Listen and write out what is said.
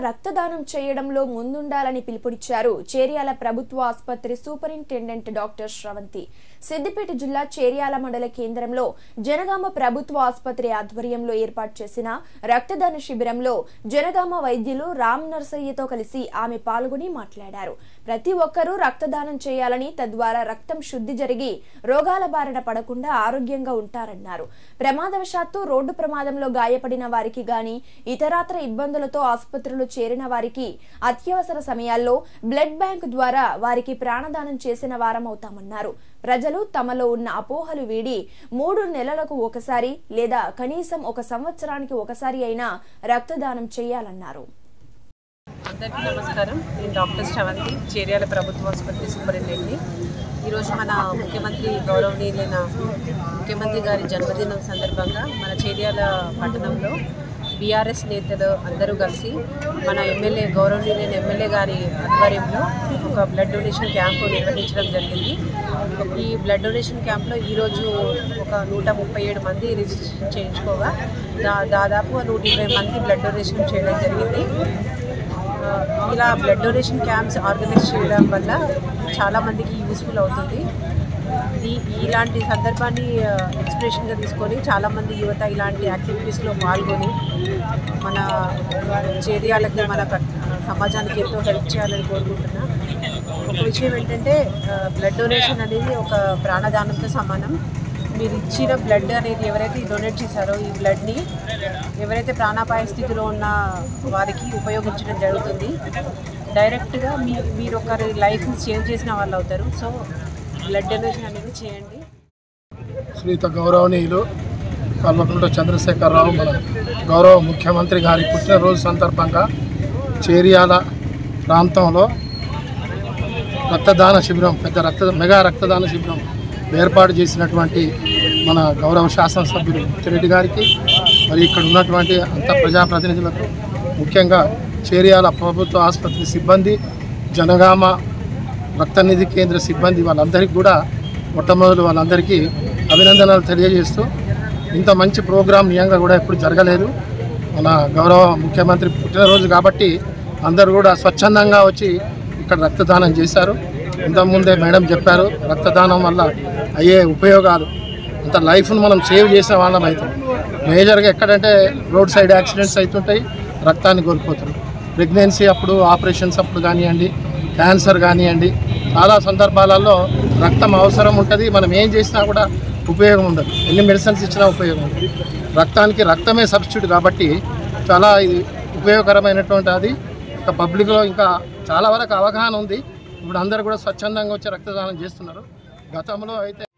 రక్తదానం చేయడంలో ముందుండాలని పిలుపునిచ్చారు చేర్యాల ప్రభుత్వ ఆసుపత్రి సూపరింటెండెంట్ డాక్టర్ శ్రవంతి సిద్దిపేట జిల్లా చేర్యాల మండల కేంద్రంలో జనగామ ప్రభుత్వ ఆసుపత్రి ఆధ్వర్యంలో ఏర్పాటు చేసిన రక్తదాన శిబిరంలో జనగామ వైద్యులు రామ్ నర్సయ్యతో కలిసి ఆమె పాల్గొని మాట్లాడారు ప్రతి ఒక్కరూ రక్తదానం చేయాలని తద్వారా రక్తం శుద్ధి జరిగి రోగాల బారిన పడకుండా ఆరోగ్యంగా ఉంటారన్నారు ప్రమాదవశాత్తు రోడ్డు ప్రమాదంలో గాయపడిన వారికి గాని ఇతరాతర ఇబ్బందులతో ఆసుపత్రిలో చేరిన వారికి అత్యవసర సమయాల్లో బ్లడ్ బ్యాంక్ ద్వారా వారికి ప్రాణదానం చేసిన వారమవుతామన్నారు ప్రజలు తమలో ఉన్న అపోహలు వీడి మూడు నెలలకు ఒకసారి లేదా కనీసం ఒక సంవత్సరానికి ఒకసారి అయినా రక్తదానం చేయాలన్నారు అందరికీ నమస్కారం నేను డాక్టర్ శ్రవంతి చేర్యాల ప్రభుత్వ ఆసుపత్రి సూపరింటెండెంట్ని ఈరోజు మన ముఖ్యమంత్రి గౌరవనీయులైన ముఖ్యమంత్రి గారి జన్మదినం సందర్భంగా మన చేర్యాల పట్టణంలో బీఆర్ఎస్ నేతలు అందరూ కలిసి మన ఎమ్మెల్యే గౌరవనీయులైన ఎమ్మెల్యే గారి ఆధ్వర్యంలో ఒక బ్లడ్ డొనేషన్ క్యాంపు నిర్వహించడం జరిగింది ఈ బ్లడ్ డొనేషన్ క్యాంప్లో ఈరోజు ఒక నూట ముప్పై ఏడు మంది రిజిస్ట్రేషన్ చేయించుకోగా దా దాదాపు నూట ఇరవై మంది బ్లడ్ డొనేషన్ చేయడం జరిగింది ఆ, ఇలా బ్లడ్ డొనేషన్ క్యాంప్స్ ఆర్గనైజ్ చేయడం వల్ల చాలామందికి యూస్ఫుల్ అవుతుంది ఈ ఇలాంటి సందర్భాన్ని ఎక్స్ప్రెషన్గా తీసుకొని చాలామంది యువత ఇలాంటి యాక్టివిటీస్లో పాల్గొని మన చేరియాలకి మన పట్- సమాజానికి ఎంతో హెల్ప్ చేయాలని కోరుకుంటున్నా ఒక విషయం ఏంటంటే బ్లడ్ డొనేషన్ అనేది ఒక ప్రాణదానంతో సమానం మీరు ఇచ్చిన బ్లడ్ అనేది ఎవరైతే డొనేట్ చేశారో ఈ బ్లడ్ని ఎవరైతే ప్రాణాపాయ స్థితిలో ఉన్న వారికి ఉపయోగించడం జరుగుతుంది డైరెక్ట్గా మీ మీరు ఒకరి లైఫ్ని సేవ్ చేసిన వాళ్ళు అవుతారు సో బ్లడ్ డొనేషన్ అనేది చేయండి శ్రీత గౌరవనీయులు కల్వకుంట్ల చంద్రశేఖరరావు మన గౌరవ ముఖ్యమంత్రి గారి పుట్టినరోజు సందర్భంగా చేరియాల ప్రాంతంలో రక్తదాన శిబిరం పెద్ద రక్త మెగా రక్తదాన శిబిరం ఏర్పాటు చేసినటువంటి మన గౌరవ శాసనసభ్యులు ముత్తిరెడ్డి గారికి మరి ఇక్కడ ఉన్నటువంటి అంత ప్రజాప్రతినిధులకు ముఖ్యంగా చేరియాల ప్రభుత్వ ఆసుపత్రి సిబ్బంది జనగామ రక్తనిధి కేంద్ర సిబ్బంది వాళ్ళందరికీ కూడా మొట్టమొదటి వాళ్ళందరికీ అభినందనలు తెలియజేస్తూ ఇంత మంచి ప్రోగ్రాం నియంగా కూడా ఎప్పుడు జరగలేదు మన గౌరవ ముఖ్యమంత్రి పుట్టినరోజు కాబట్టి అందరూ కూడా స్వచ్ఛందంగా వచ్చి ఇక్కడ రక్తదానం చేశారు ఇంతకుముందే మేడం చెప్పారు రక్తదానం వల్ల అయ్యే ఉపయోగాలు అంత లైఫ్ను మనం సేవ్ చేసిన వాళ్ళం అవుతాం మేజర్గా ఎక్కడంటే రోడ్ సైడ్ యాక్సిడెంట్స్ అవుతుంటాయి రక్తాన్ని కోల్పోతారు ప్రెగ్నెన్సీ అప్పుడు ఆపరేషన్స్ అప్పుడు కానివ్వండి క్యాన్సర్ కానివ్వండి చాలా సందర్భాలలో రక్తం అవసరం ఉంటుంది మనం ఏం చేసినా కూడా ఉపయోగం ఉండదు ఎన్ని మెడిసిన్స్ ఇచ్చినా ఉపయోగం ఉండదు రక్తానికి రక్తమే సబ్స్టిట్యూట్ కాబట్టి చాలా ఇది ఉపయోగకరమైనటువంటి అది ఇంకా పబ్లిక్లో ఇంకా చాలా వరకు అవగాహన ఉంది ఇప్పుడు అందరూ కూడా స్వచ్ఛందంగా వచ్చి రక్తదానం చేస్తున్నారు గతంలో అయితే